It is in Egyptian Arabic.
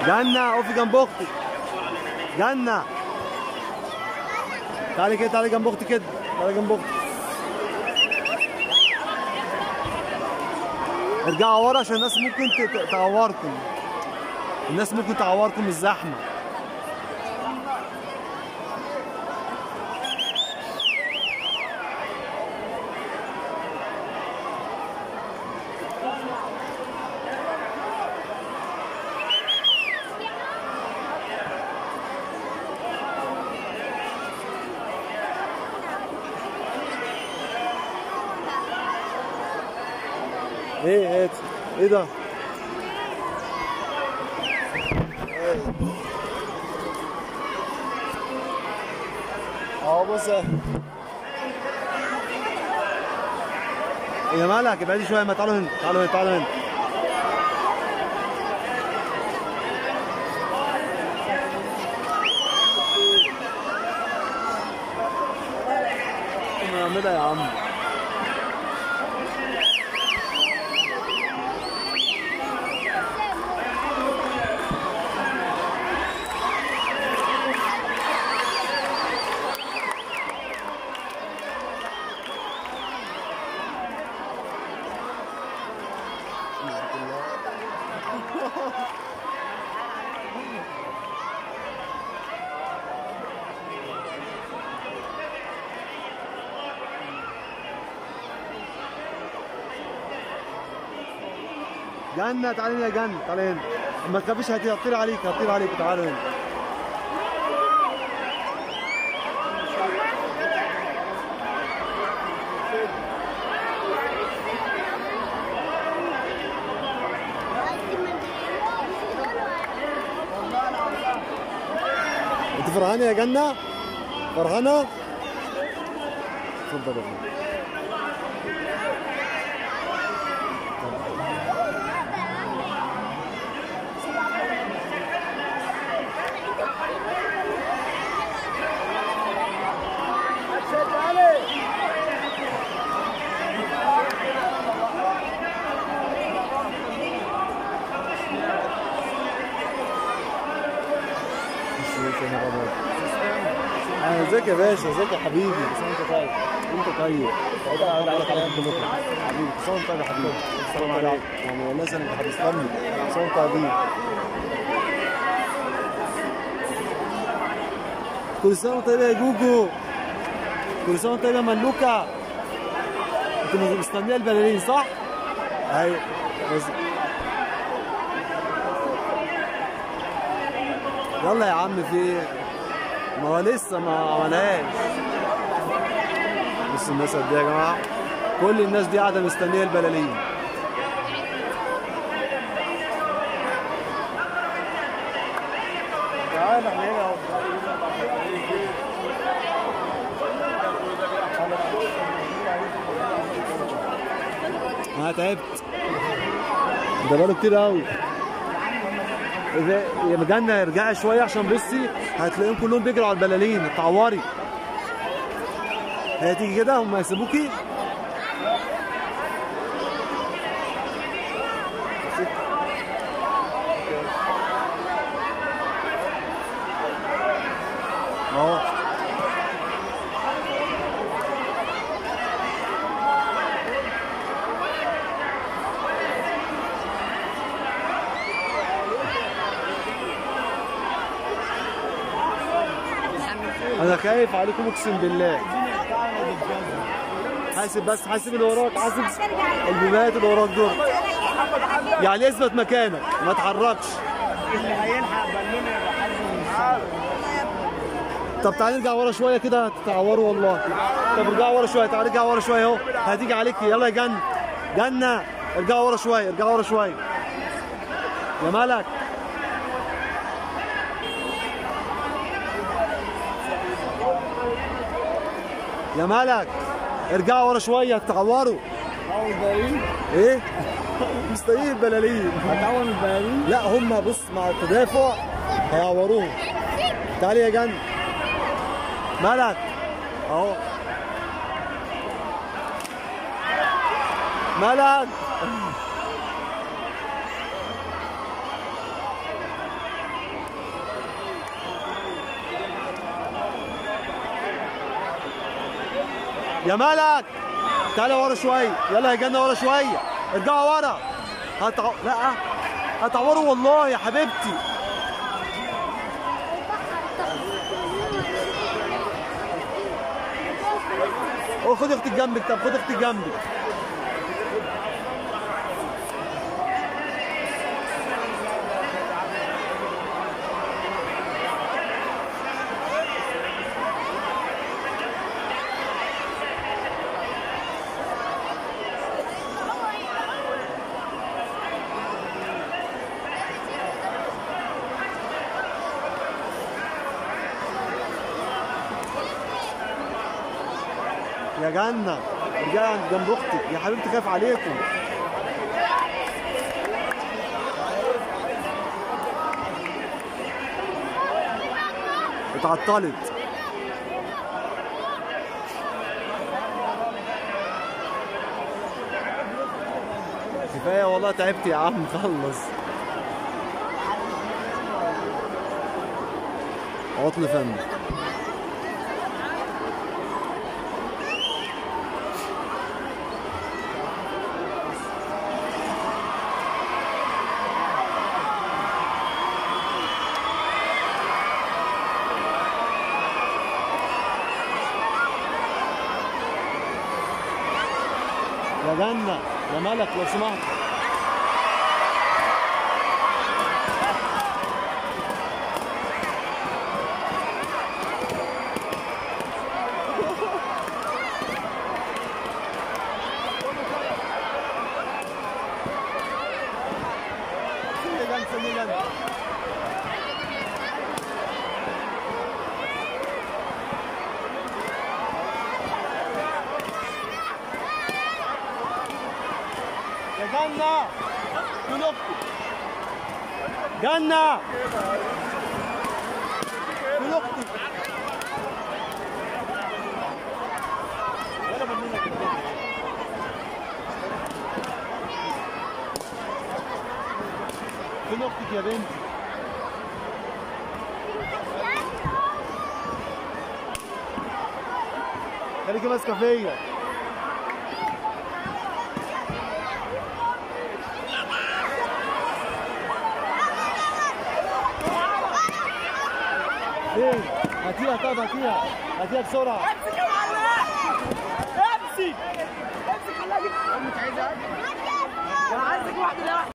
جنة اقفي جنب اختك جنة تعالي كده تعالي جنب اختك كده تعالي جنب اختك ارجعوا ورا عشان الناس ممكن ت- ت- تعوركم الناس ممكن تعوركم من الزحمه ايه ايه ايه ده اهو بص يا مالك ابعدي شويه ما تعالوا هنا تعالوا هنا تعالوا هنا نعملها يا عم جنة تعالي هنا يا جنة تعالي هنا ما تخافيش هتي- هتطير عليك هتطير عليك تعالوا هنا انت فرحانة يا جنة؟ فرحانة؟ اتفضل يا جنة آه، ازيك يا باشا ازيك يا حبيبي بس انت طيب انت طيب تعالى عليك على قد بكره حبيبي بس انت طيب يا حبيبي السلام عليكم يعني الناس انا حبيبي تسلمني بس انت حبيبي كل سنه وانت طيب يا جوجو كل سنه وانت طيب يا ملوكه انت مستنيه البلالين صح؟ ايوه بس يلا يا عم في ايه؟ ما هو لسه ما عملهاش بص الناس قد ايه يا جماعه كل الناس دي قاعده مستنيه البلالين تعالى احنا هنا اهو انا تعبت ده بقاله كتير قوي إذا يا مجنة ارجعي شوية عشان بصي هتلاقيهم كلهم بيجروا على البلالين اتعوري هي تيجي كده هم هيسيبوكي اهو انا خايف عليكم اقسم بالله حاسب بس حاسب اللي وراك حاسب البيبات اللي وراك دول يعني اثبت مكانك ما تحركش اللي هيلحق بالونه يبقى حد من السما طب تعالى نرجع ورا شويه كده هتتعوروا والله طب ارجعوا ورا شويه تعالى ارجع ورا شويه اهو هتيجي عليك يلا يا جنة جنة ارجعوا ورا شويه ارجعوا ورا شويه يا ملك يا ملك ارجعوا ورا شويه هتتعوروا تعاون البلالين ايه مستنيين البلالين هتعاون البلالين لا هم بص مع التدافع هيعوروهم تعالي يا جنة ملك اهو ملك يا ملك تعالى ورا شويه يلا يا جنة ورا شويه ارجعوا ورا هتع... لا هتعوروا والله يا حبيبتي أوه، خد اختك جنبك طب خد اختك جنبك يا جنة ارجعي عند جنب اختك يا حبيبتي خايف عليكم اتعطلت كفايه والله تعبت يا عم خلص عطل فني يا جنة يا ملك لو سمحت سني جنة سني جنة يا جنة فين اختك جنة فين اختك يلا مجنونة كده. فين اختك يا بنتي خليكي ماسكه فيا فين هاتيها طب هاتيها هاتيها بسرعه امسك يا معلم امسك امسك خليها امك عايزه انا عايزك واحده